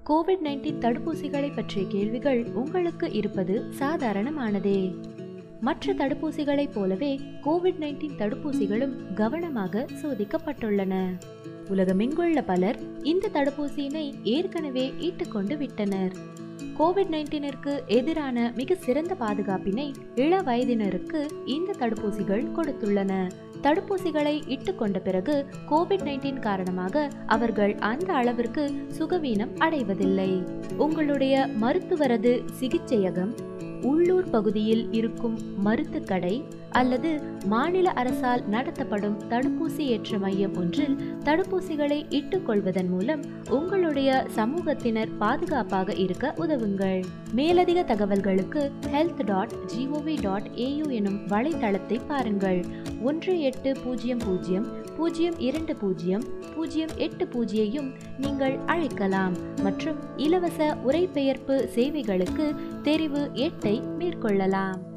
Covid nineteen தடுப்பூசிகளை பற்றிய கேள்விகள் உங்களுக்கு இருப்பது சாதாரணமானதே மற்ற தடுப்பூசிகளைப் போலவே கோவிட் நைன்டீன் தடுப்பூசிகளும் கவனமாக சோதிக்கப்பட்டுள்ளன உலகமெங்குள்ள பலர் இந்த தடுப்பூசியினை ஏற்கனவே ஈட்டுக்கொண்டு விட்டனர் கோவிட் நைன்டீனிற்கு எதிரான மிக சிறந்த பாதுகாப்பினை இள வயதினருக்கு இந்த தடுப்பூசிகள் கொடுத்துள்ளன தடுப்பூசிகளை இட்டுக்கொண்ட பிறகு கோவிட் நைன்டீன் காரணமாக அவர்கள் அந்த அளவிற்கு சுகவீனம் அடைவதில்லை உங்களுடைய மருத்துவரது சிகிச்சையகம் உள்ளூர் பகுதியில் இருக்கும் மருத்துக்கடை அல்லது மாநில அரசால் நடத்தப்படும் தடுப்பூசி ஏற்ற மையம் ஒன்றில் தடுப்பூசிகளை இட்டுக்கொள்வதன் மூலம் உங்களுடைய சமூகத்தினர் பாதுகாப்பாக இருக்க உதவுங்கள் மேலதிக தகவல்களுக்கு health dot GOV dot AU எனும் வலைத்தளத்தை பாருங்கள் ஒன்று எட்டு பூஜ்ஜியம் பூஜ்ஜியம் பூஜ்ஜியம் இரண்டு பூஜ்ஜியம் பூஜ்ஜியம் எட்டு பூஜ்ஜியையும் நீங்கள் அழைக்கலாம் மற்றும் இலவச உரைபெயர்ப்பு சேவைகளுக்கு தெரிவு எட்டை மேற்கொள்ளலாம்